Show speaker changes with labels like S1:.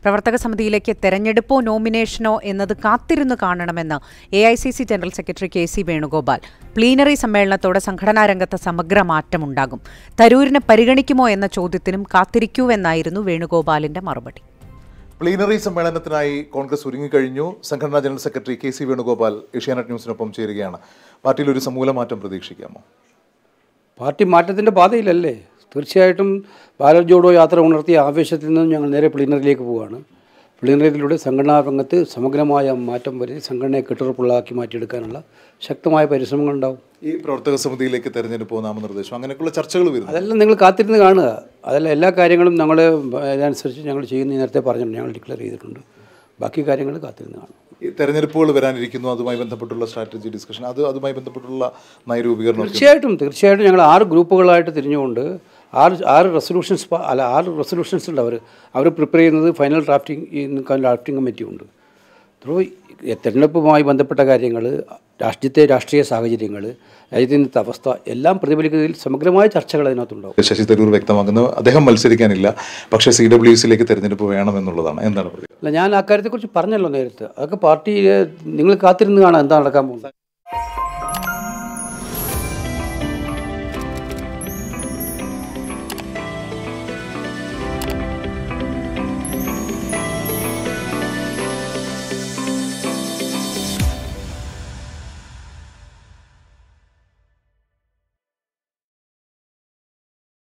S1: പ്രവർത്തക സമിതിയിലേക്ക് തെരഞ്ഞെടുപ്പോ നോമിനേഷനോ എന്നത് കാത്തിരുന്നു കാണണമെന്ന് A I C C general secretary K C Venugopal plenary സമ്മേളനത്തോടെ സംഘടനാ രംഗത്ത് സമഗ്ര മാറ്റമുണ്ടാകും തരൂരിനെ പരിഗണിക്കുമോ എന്ന ചോദ്യത്തിനും കാത്തിരിക്കൂവെന്നായിരുന്നു വേണുഗോപാലിന്റെ മറുപടി
S2: പ്ലീനറി സമ്മേളനത്തിനായി കോൺഗ്രസ് ഒരുങ്ങിക്കഴിഞ്ഞു സംഘടനാ ജനറൽ സെക്രട്ടറി കെ സി വേണുഗോപാൽ ഏഷ്യാനെറ്റ് ന്യൂസിനൊപ്പം ചേരുകയാണ് പാർട്ടിയിൽ ഒരു സമൂല മാറ്റം പ്രതീക്ഷിക്കാമോ
S3: പാർട്ടി മാറ്റത്തിൻ്റെ പാതയിലല്ലേ തീർച്ചയായിട്ടും ഭാരത് ജോഡോ യാത്ര ഉണർത്തിയ ആവേശത്തിൽ നിന്നും ഞങ്ങൾ നേരെ പ്ലീനറിലേക്ക് പോവുകയാണ് പ്ലീനറിയിലൂടെ സംഘടനാ രംഗത്ത് സമഗ്രമായ മാറ്റം വരുത്തി സംഘടനയെ കെട്ടുറപ്പുള്ളതാക്കി മാറ്റിയെടുക്കാനുള്ള ശക്തമായ പരിശ്രമങ്ങളുണ്ടാവും
S2: ഈ പ്രവർത്തക സമിതിയിലേക്ക് തെരഞ്ഞെടുപ്പോ നാമനിർദ്ദേശം അങ്ങനെയൊക്കെയുള്ള ചർച്ചകൾ വരുന്നു
S3: അതെല്ലാം നിങ്ങൾ കാത്തിരുന്ന് കാണുക അതല്ല എല്ലാ കാര്യങ്ങളും ഞങ്ങൾ അതനുസരിച്ച് ഞങ്ങൾ ചെയ്യുന്ന നേരത്തെ പറഞ്ഞിട്ടുണ്ട് ഞങ്ങൾ ഡിക്ലെയർ ചെയ്തിട്ടുണ്ട് ബാക്കി കാര്യങ്ങൾ കാത്തിരുന്ന് കാണും
S2: ഈ തെരഞ്ഞെടുപ്പുകൾ വരാനിരിക്കുന്നു അതുമായി ബന്ധപ്പെട്ടുള്ള സ്ട്രാറ്റജി ഡിസ്കഷൻ അത് അതുമായി ബന്ധപ്പെട്ടുള്ള നയരൂപീകരണം ഒക്കെ
S3: തീർച്ചയായിട്ടും തീർച്ചയായിട്ടും ഞങ്ങൾ ആറ് ഗ്രൂപ്പുകളായിട്ട് തിരിഞ്ഞുകൊണ്ട് ആറ് ആറ് റെസൊല്യൂഷൻസ് അല്ല ആറ് റെസൊല്യൂഷൻസ് ഉണ്ട് അവർ അവർ പ്രിപ്പയർ ചെയ്യുന്നത് ഫൈനൽ ഡ്രാഫ്റ്റിംഗ് ഈ ഡ്രാഫ്റ്റിംഗ് കമ്മിറ്റി ഉണ്ട് ത്രൂ തെരഞ്ഞെടുപ്പുമായി ബന്ധപ്പെട്ട കാര്യങ്ങൾ രാഷ്ട്രീയത്തെ രാഷ്ട്രീയ സാഹചര്യങ്ങൾ രാജ്യത്തെ ഇന്നത്തെ അവസ്ഥ എല്ലാം പ്രതിഫലിക്കുന്നതിൽ സമഗ്രമായ ചർച്ചകൾ അതിനകത്തുണ്ടാവും
S2: ശശി തരൂർ വ്യക്തമാക്കുന്നു അദ്ദേഹം മത്സരിക്കാനില്ല പക്ഷേ സി ഡബ്ല്യു സിയിലേക്ക് തെരഞ്ഞെടുപ്പ് വേണമെന്നുള്ളതാണ് എന്താണ് പറയുക
S3: അല്ല ഞാൻ ആ കാര്യത്തെക്കുറിച്ച് പറഞ്ഞല്ലോ നേരത്തെ അതൊക്കെ പാർട്ടിയിൽ നിങ്ങൾ കാത്തിരുന്ന് കാണാം എന്താ നടക്കാൻ പോകുന്നത്